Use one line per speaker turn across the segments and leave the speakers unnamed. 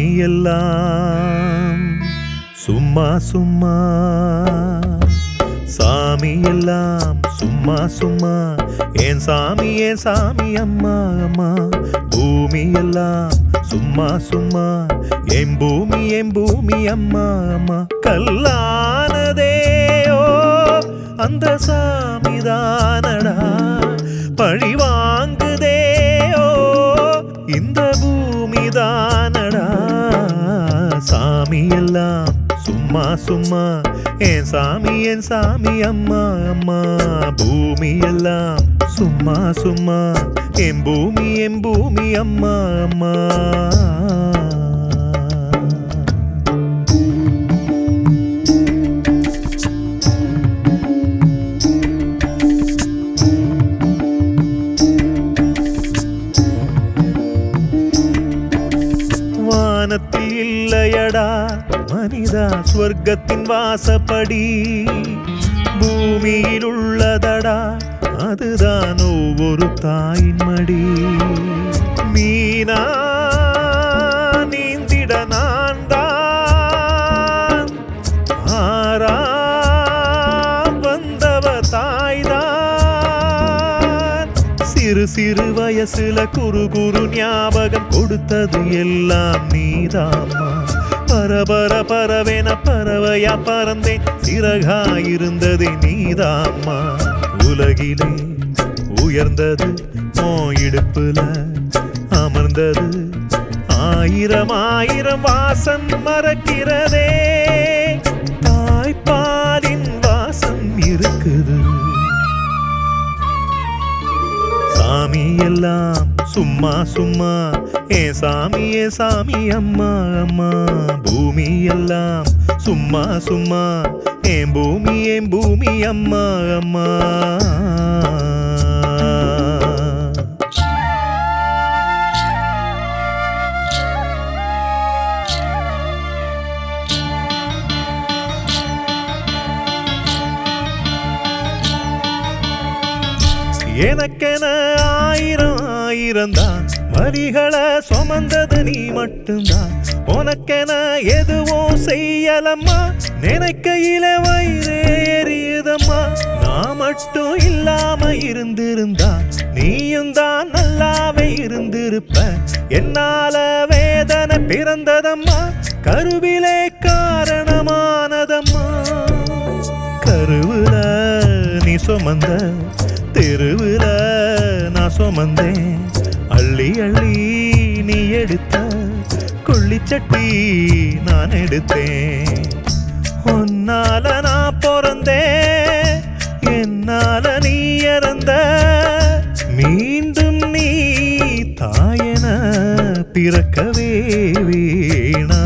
எல்லாம் சும்மா சும்மா சாமி எல்லாம் சும்மா சும்மா ஏன் சாமி ஏன் சாமி அம்மா அம்மா பூமி எல்லாம் சும்மா சும்மா என் பூமி என் பூமி அம்மா அம்மா கல்லானதே ஓ அந்த சாமிதானடா பழி வாங்குதே ஓ இந்த பூமி தானடா சாமி எல்லாம் சும்மா சும்மா என் சாமி என் சாமி அம்மா அம்மா பூமி எல்லாம் சும்மா சும்மா என் பூமி என் பூமி அம்மா அம்மா வானத்தில் இல்லையடா மனிதா ஸ்வர்க்கத்தின் வாசப்படி பூமியில் உள்ளதடா அதுதான் ஒவ்வொரு தாயின் மடி மீனா நீந்திட நான் தான் ஆரா வந்தவ தாய்தான் சிறு சிறு வயசுல குறு குறு ஞாபகம் கொடுத்தது எல்லாம் நீதாம்மா பரபர பரவென பறவையா பறந்தேன் சிறகாயிருந்தது நீதாம்மா உலகிலே உயர்ந்தது ஓ இடுப்புல அமர்ந்தது ஆயிரம் ஆயிரம் வாசம் மறக்கிறதே தாய்ப்பாலின் வாசம் இருக்குது சாமி எல்லாம் சும்மா சும்மா ஏ சாமி ஏ சாமி அம்மா அம்மா பூமி எல்லாம் சும்மா சும்மா ஏன் பூமி ஏன் பூமி அம்மா அம்மா எனக்கென ஆயிரம் ஆயிரம் தான் வரிகளை சுமந்தது நீ மட்டும்தான் உனக்கென எதுவும் செய்யலம்மா நினைக்கையில வயிறு எரியுதம்மா நான் மட்டும் இல்லாம இருந்திருந்தா நீயும் தான் நல்லாவே இருந்திருப்ப என்னால வேதனை பிறந்ததம்மா கருவிலே காரணமானதம்மா கருவுல நீ சுமந்த தெருவுல நான் சுமந்தேன் அள்ளி அள்ளி நீ எடுத்த கொள்ளிச்சட்டி நான் எடுத்தேன் உன்னால நான் பிறந்தேன் என்னால நீ இறந்த மீண்டும் நீ தாயன பிறக்கவே வேணாம்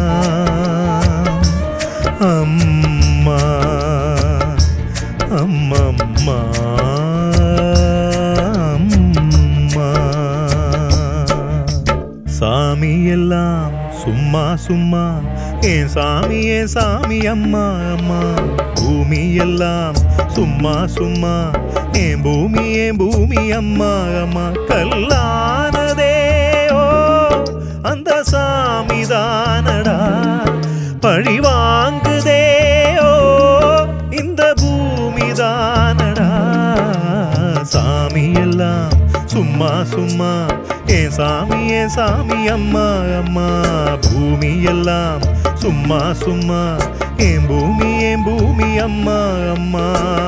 அம்மா அம்மம்மா அம்மா சாமி எல்லாம் சும்மா சும்மா ஏன் சாமி ஏன் சாமி அம்மா அம்மா பூமி எல்லாம் சும்மா சும்மா ஏன் பூமி ஏன் பூமி அம்மா அம்மா கல்லானதே ஓ அந்த சாமி தானடா பழி வாங்குதே ஓ இந்த பூமி தானடா சாமி எல்லாம் சும்மா சும்மா ஏன் சாமி ஏன் சாமி அம்மா அம்மா பூமி எல்லாம் சும்மா சும்மா ஏன் பூமி ஏன் பூமி அம்மா அம்மா